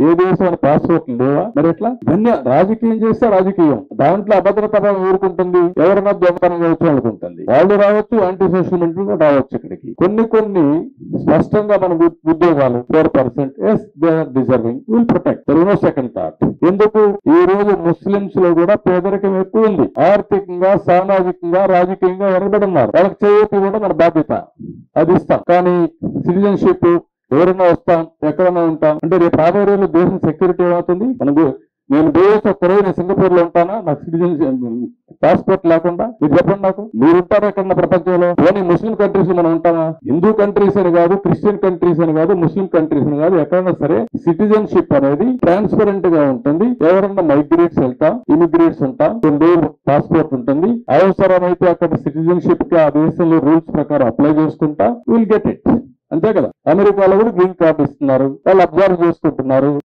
ఏ దేశం పాస్పోర్ట్లు లేవా మరి ఎట్లా ఇవన్నీ రాజకీయం చేస్తే రాజకీయం దాంట్లో అభద్రత ఊరుకుంటుంది ఎవరైనా దొంగతనం చేయొచ్చు అనుకుంటుంది వాళ్ళు రావచ్చు యాంటీ సోషల్ కూడా రావచ్చు ఇక్కడికి కొన్ని కొన్ని స్పష్టంగా మన ఉ- ఉద్యోగాలు four percent as they are deserving will protect no second thought ఎందుకు ఈ రోజు ముస్లింస్ లో కూడా పేదరికం ఎక్కువ ఉంది ఆర్థికంగా సామాజికంగా రాజకీయంగా వెనకబడి ఉన్నారు వాళ్ళకి చేయటం కూడా మన బాధ్యత అది ఇస్తాం కానీ సిటిజన్షిప్ ఎవరైనా వస్తాం ఎక్కడైనా ఉంటాం అంటే రేపు రాబోయే రోజుల్లో దేశం సెక్యూరిటీ ఏమవుతుంది మనకు నేను దేశ ఒక్కరోజు నేను సింగపూర్ లో ఉంటానా నాకు సిటిజన్ పాస్పోర్ట్ లేకుండా మీరు చెప్పండి నాకు మీరు ఉంటారా ఎక్కడ ప్రపంచంలో పోనీ ముస్లిం కంట్రీస్ మనం ఉంటామా హిందూ కంట్రీస్ అని కాదు క్రిస్టియన్ కంట్రీస్ అని కాదు ముస్లిం కంట్రీస్ అని కాదు ఎక్కడైనా సరే సిటిజన్షిప్ అనేది ట్రాన్స్పరెంట్ గా ఉంటుంది ఎవరన్నా మైగ్రేట్స్ వెళ్తాం ఇమిగ్రేట్స్ ఉంటాం కొన్ని పాస్పోర్ట్ ఉంటుంది అవసరమైతే అక్కడ సిటిజన్షిప్ కి ఆ దేశంలో రూల్స్ ప్రకారం అప్లై చేసుకుంటా విల్ గెట్ ఇట్ అంతే కదా అమెరికాలో కూడా గ్రీన్ కార్డు ఇస్తున్నారు వాళ్ళు అబ్జర్వ్ చేసుకుంటున్నారు